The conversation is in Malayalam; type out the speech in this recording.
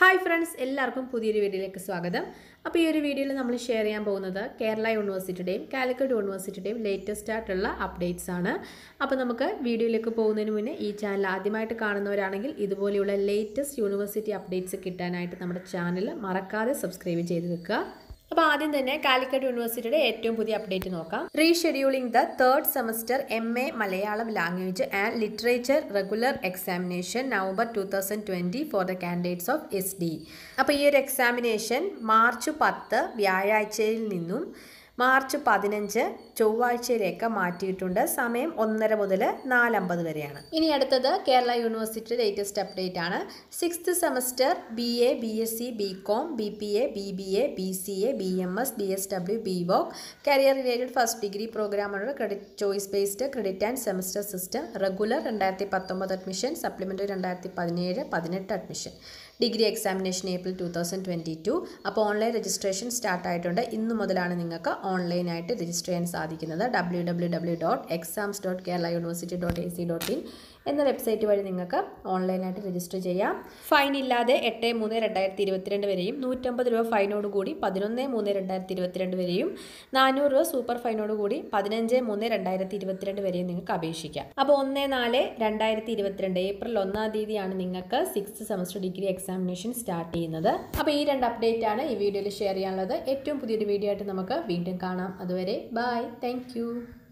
ഹായ് ഫ്രണ്ട്സ് എല്ലാവർക്കും പുതിയൊരു വീഡിയോയിലേക്ക് സ്വാഗതം അപ്പോൾ ഈ ഒരു വീഡിയോയിൽ നമ്മൾ ഷെയർ ചെയ്യാൻ പോകുന്നത് കേരള യൂണിവേഴ്സിറ്റിയുടെയും കാലിക്കറ്റ് യൂണിവേഴ്സിറ്റിയുടെയും ലേറ്റസ്റ്റ് ആയിട്ടുള്ള അപ്ഡേറ്റ്സ് ആണ് അപ്പോൾ നമുക്ക് വീഡിയോയിലേക്ക് പോകുന്നതിന് മുന്നേ ഈ ചാനൽ ആദ്യമായിട്ട് കാണുന്നവരാണെങ്കിൽ ഇതുപോലെയുള്ള ലേറ്റസ്റ്റ് യൂണിവേഴ്സിറ്റി അപ്ഡേറ്റ്സ് കിട്ടാനായിട്ട് നമ്മുടെ ചാനൽ മറക്കാതെ സബ്സ്ക്രൈബ് ചെയ്ത് വെക്കുക അപ്പോൾ ആദ്യം തന്നെ കാലിക്കറ്റ് യൂണിവേഴ്സിറ്റിയുടെ ഏറ്റവും പുതിയ അപ്ഡേറ്റ് നോക്കാം rescheduling the third semester M A Malayalam language and literature regular examination November two thousand twenty four the candidates of S D അപ്പോൾ ഈ ഒരു എക്സാമിനേഷൻ മാർച്ച് പത്ത് വ്യാഴാഴ്ചയിൽ നിന്നും മാർച്ച് പതിനഞ്ച് ചൊവ്വാഴ്ചയിലേക്ക് മാറ്റിയിട്ടുണ്ട് സമയം ഒന്നര മുതൽ നാലമ്പത് വരെയാണ് ഇനി അടുത്തത് കേരള യൂണിവേഴ്സിറ്റി ലേറ്റസ്റ്റ് അപ്ഡേറ്റ് ആണ് sixth semester B A B S C B com B P A B B A B C A B M S B S W B voc career related first degree പ്രോഗ്രാമുകളുടെ credit choice based credit and semester system regular രണ്ടായിരത്തി പത്തൊമ്പത് അഡ്മിഷൻ സപ്ലിമെൻ്ററി രണ്ടായിരത്തി പതിനേഴ് പതിനെട്ട് admission degree examination April two thousand twenty two അപ്പോൾ ഓൺലൈൻ രജിസ്ട്രേഷൻ സ്റ്റാർട്ട് ആയിട്ടുണ്ട് ഇന്നു മുതലാണ് നിങ്ങൾക്ക് ഓൺലൈനായിട്ട് രജിസ്റ്റർ ചെയ്യാൻ സാധിക്കുന്നത് W W W dot exams dot Kerala university dot A C dot in എന്ന വെബ്സൈറ്റ് വഴി നിങ്ങൾക്ക് ഓൺലൈനായിട്ട് രജിസ്റ്റർ ചെയ്യാം ഫൈൻ ഇല്ലാതെ എട്ട് മൂന്ന് രണ്ടായിരത്തി ഇരുപത്തിരണ്ട് വരെയും നൂറ്റമ്പത് രൂപ ഫൈനോട് കൂടി പതിനൊന്ന് മൂന്ന് രണ്ടായിരത്തി ഇരുപത്തിരണ്ട് വരെയും നാനൂറ് രൂപ സൂപ്പർ ഫൈനോട് കൂടി പതിനഞ്ച് മൂന്ന് രണ്ടായിരത്തി ഇരുപത്തിരണ്ട് വരെയും നിങ്ങൾക്ക് അപേക്ഷിക്കാം അപ്പോൾ ഒന്ന് നാല് രണ്ടായിരത്തി ഇരുപത്തിരണ്ട് ഏപ്രിൽ ഒന്നാം തീയതിയാണ് നിങ്ങൾക്ക് six semester degree examination start ചെയ്യുന്നത് അപ്പോൾ ഈ രണ്ട് അപ്ഡേറ്റ് ആണ് ഈ വീഡിയോയിൽ ഷെയർ ചെയ്യാനുള്ളത് ഏറ്റവും പുതിയൊരു വീഡിയോ ആയിട്ട് നമുക്ക് വീണ്ടും കാണാം അതുവരെ ബൈ താങ്ക്